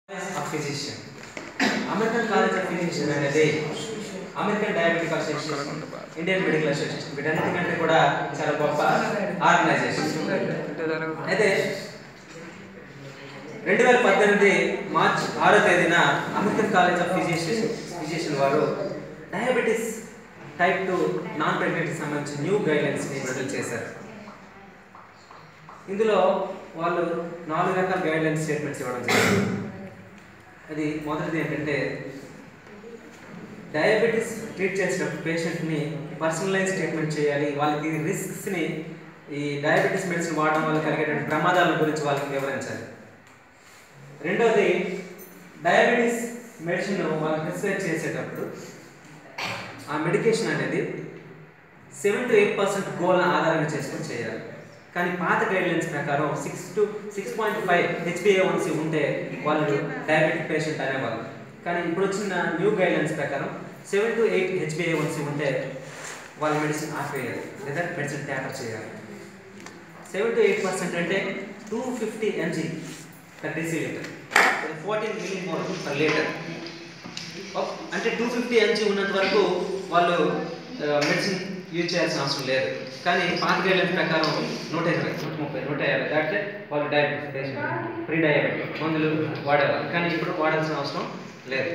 of physician American college of physician అనేది American diabetic association Indian medical association వీటన్నిటికంటే కూడా చాలా గొప్ప ఆర్గనైజేషన్ అయితే రెండు వేల పద్దెనిమిది మార్చ్ ఆరో తేదీన American college of physician physician వారు డయాబెటీస్ టైప్ టూ నాన్ ప్రెగ్నెంట్కి సంబంధించి న్యూ గైడ్లైన్స్ని విడుదల చేశారు ఇందులో వాళ్ళు నాలుగు రకాల గైడ్లైన్స్ స్టేట్మెంట్స్ ఇవ్వడం జరిగింది అది మొదటిది ఏంటంటే డయాబెటీస్ ట్రీట్ చేసినప్పుడు పేషెంట్ని పర్సనలైజ్ ట్రీట్మెంట్ చేయాలి వాళ్ళకి రిస్క్స్ని ఈ డయాబెటీస్ మెడిసిన్ వాడడం వల్ల కలిగేటువంటి ప్రమాదాల గురించి వాళ్ళకి వివరించాలి రెండవది డయాబెటీస్ మెడిసిన్ వాళ్ళకి ప్రిస్క్రైబ్ చేసేటప్పుడు ఆ మెడికేషన్ అనేది seven to eight percent goal ఆధారంగా చేసుకొని చేయాలి కానీ పాత గైడ్లైన్స్ ప్రకారం six to six point five హెచ్బిఏవన్సీ ఉంటే వాళ్ళు డయాబెటిక్ పేషెంట్ అనేవాళ్ళు కానీ ఇప్పుడు వచ్చిన న్యూ గైడ్లైన్స్ ప్రకారం సెవెన్ టు ఎయిట్ హెచ్బిఏవన్సీ ఉంటే వాళ్ళ మెడిసిన్ ఆపేయాలి లేదా మెడిసిన్ ట్యాపర్ చేయాలి సెవెన్ టు ఎయిట్ పర్సెంట్ అంటే two fifty mg per decilitre fourteen millimole per litre అంటే టూ ఫిఫ్టీ ఎంజీ ఉన్నంత వరకు వాళ్ళు మెడిసిన్ యూజ్ చేయాల్సిన అవసరం లేదు కానీ పాత గైడ్లైన్ ప్రకారం నూట ఇరవై నూట ముప్పై నూట యాభై దాటితే వాళ్ళు డయాబెటిక్ పేషెంట్ ప్రీ డయాబెటిక్ మందులు వాడేవాళ్ళు కానీ ఇప్పుడు వాడాల్సిన అవసరం లేదు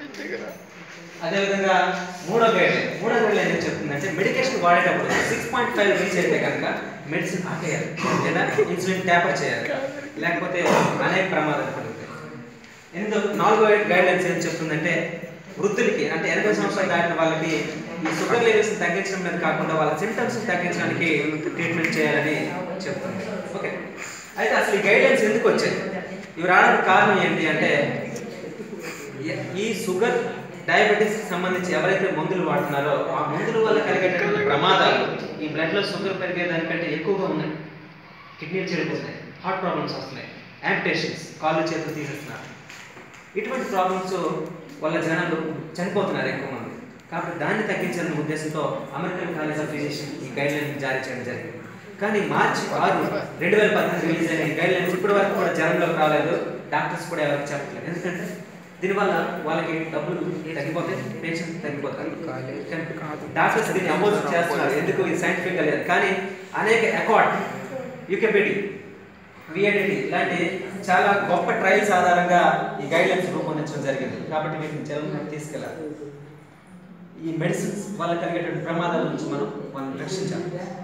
అదేవిధంగా మూడో గైడ్లైన్ మూడో గైడ్లైన్ ఏం చెప్తుందంటే మెడికేషన్ వాడేటప్పుడు సిక్స్ పాయింట్ ఫైవ్ రీచ్ అయితే కనుక మెడిసిన్ ఆపేయాలి లేదా ఇన్సులిన్ ట్యాపర్ చేయాలి లేకపోతే అనేక ప్రమాదాలు కలుగుతాయి ఎందుకు నాలుగో గైడ్లైన్స్ ఏం చెప్తుందంటే వృద్ధులకి అంటే ఎనభై సంవత్సరాలు దాటిన వాళ్ళకి ఈ షుగర్ లెవెల్స్ తగ్గించడం మీద కాకుండా వాళ్ళ సిమ్టమ్స్ తగ్గించడానికి ట్రీట్మెంట్ చేయాలని చెప్తుంది ఓకే అయితే అసలు ఈ గైడ్లైన్స్ ఎందుకు వచ్చాయి ఇవి రావడానికి కారణం ఏంటి అంటే ఈ- ఈ షుగర్ డయాబెటీస్ సంబంధించి ఎవరైతే మందులు వాడుతున్నారో ఆ మందుల వల్ల కలిగేటటువంటి ప్రమాదాలు ఈ బ్లడ్ లో షుగర్ పెరిగే దానికంటే ఎక్కువగా ఉన్నాయి కిడ్నీలు చెడిపోతున్నాయి హార్ట్ ప్రాబ్లమ్స్ వస్తున్నాయి యాంపిటేషన్స్ కాళ్ళు చేతులు తీసేస్తున్నారు ఇటువంటి ప్రాబ్లమ్స్ వల్ల జనాలు చనిపోతున్నారు ఎక్కువ మంది కాబట్టి దాన్ని తగ్గించాలనే ఉద్దేశంతో అమెరికన్ కాలేజ్ ఆఫ్ ఫిజిషియన్ ఈ గైడ్ లైన్ జారీ చేయడం జరిగింది కానీ మార్చి ఆరు రెండు వేల పద్దెనిమిది రిలీజ్ అయిన ఈ గైడ్ లైన్స్ ఇప్పటి వరకు కూడా జనంలోకి రాలేదు డాక్టర్స్ కూడా ఎవరికి చెప్పట్లేదు ఎందుకంటే దీనివల్ల వాళ్ళకి డబ్బులు తగ్గిపోతాయి పేషెంట్ తగ్గిపోతారు డాక్టర్స్ దీన్ని అపోజ్ చేస్తున్నారు ఎందుకు ఇది సైంటిఫిక్ గా లేదు కానీ అనేక అకార్డ్ యూకేబిడి విఐడిటి ఇలాంటి చాలా గొప్ప ట్రయల్స్ ఆధారంగా ఈ గైడ్ లైన్స్ రూపొందించడం జరిగింది కాబట్టి వీటిని జనం తీసుకెళ్ళాలి ఈ మెడిసిన్స్ వల్ల కలిగేటువంటి ప్రమాదాల నుంచి మనం మనం రక్షించాలి